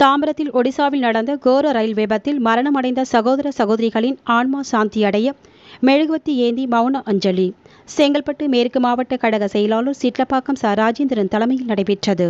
தாம்பரத்தில் ஒடிசாவில் நடந்த கோர ரயில் விபத்தில் மரணமடைந்த சகோதர சகோதரிகளின் ஆன்மா சாந்தியடைய மெழுகுவத்தி ஏந்தி மௌன அஞ்சலி செங்கல்பட்டு மேற்கு மாவட்ட கழக செயலாளர் சிட்லப்பாக்கம் ச ராஜேந்திரன் தலைமையில் நடைபெற்றது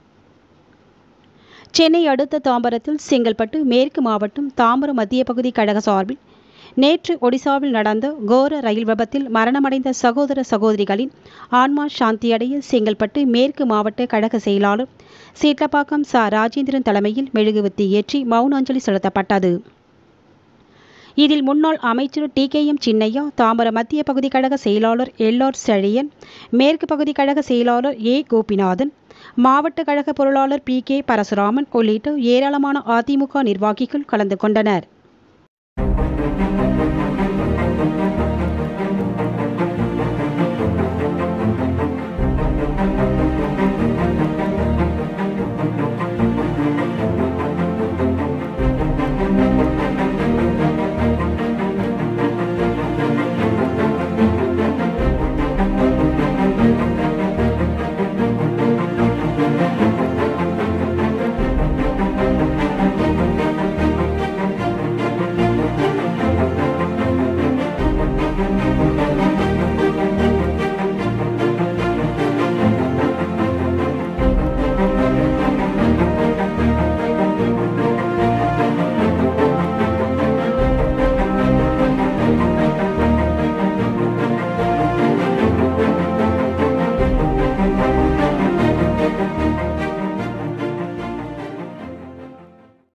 சென்னை அடுத்த தாம்பரத்தில் செங்கல்பட்டு மேற்கு மாவட்டம் தாம்பரம் மத்திய பகுதி கழக சார்பில் நேற்று ஒடிசாவில் நடந்த கோர ரயில் விபத்தில் மரணமடைந்த சகோதர சகோதரிகளின் ஆன்மா சாந்தியடைய செங்கல்பட்டு மேற்கு மாவட்ட கழக செயலாளர் சீட்லப்பாக்கம் ச ராஜேந்திரன் தலைமையில் மெழுகுவத்தி ஏற்றி மௌன அஞ்சலி செலுத்தப்பட்டது இதில் முன்னாள் அமைச்சர் T K M Chinnaiah Tambaram மத்திய பகுதி கழக செயலாளர் எல்ஆர் செழியன் மேற்கு பகுதி கழக செயலாளர் ஏ கோபிநாதன் மாவட்ட கழக பொருளாளர் பி கே பரசுராமன் உள்ளிட்ட ஏராளமான அதிமுக நிர்வாகிகள் கலந்து கொண்டனர்